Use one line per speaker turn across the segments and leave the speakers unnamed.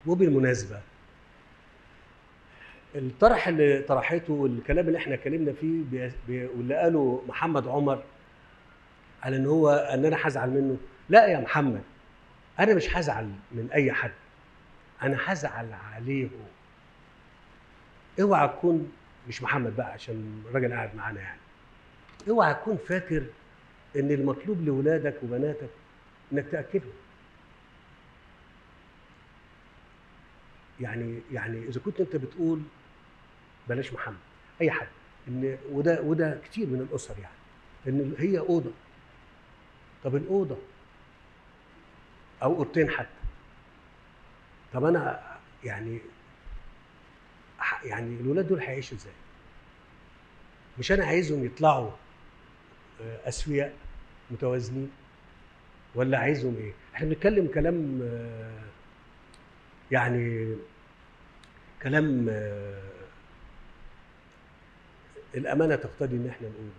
وبالمناسبه الطرح اللي طرحته والكلام اللي احنا اتكلمنا فيه بي- بي- واللي قاله محمد عمر على ان هو ان انا هزعل منه لا يا محمد انا مش هزعل من اي حد انا هزعل عليه هو اوعى تكون مش محمد بقى عشان الراجل قاعد معانا يعني اوعى تكون فاكر ان المطلوب لاولادك وبناتك انك تاكلهم يعني يعني اذا كنت انت بتقول بلاش محمد اي حد ان وده وده كتير من الاسر يعني ان هي اوضه طب الاوضه او اوضتين حتى طب انا يعني ح- يعني الولاد دول هيعيشوا ازاي؟ مش انا عايزهم يطلعوا آه، اسوياء متوازنين ولا عايزهم ايه؟ احنا بنتكلم كلام آه، يعني كلام آه، الامانه تقتضي ان احنا نقوله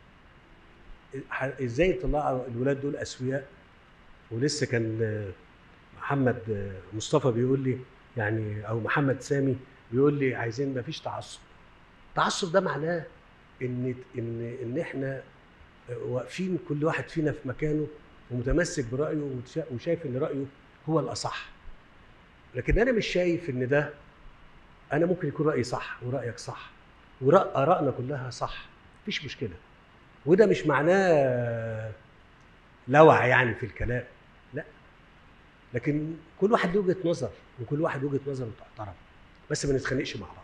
ح- ازاي يطلعوا الولاد دول اسوياء ولسه كان آه، محمد آه، مصطفى بيقول لي يعني او محمد سامي بيقول لي عايزين ما فيش تعصب التعصب ده معناه ان ان ان احنا آه، واقفين كل واحد فينا في مكانه ومتمسك برايه وتشا- وشايف ان رايه هو الاصح لكن انا مش شايف ان ده انا ممكن يكون رايي صح ورايك صح وارائنا كلها صح مفيش مشكله وده مش معناه لوع يعني في الكلام لا لكن كل واحد له وجهه نظر وكل واحد وجهه نظره تحترم بس ما نتخانقش مع بعض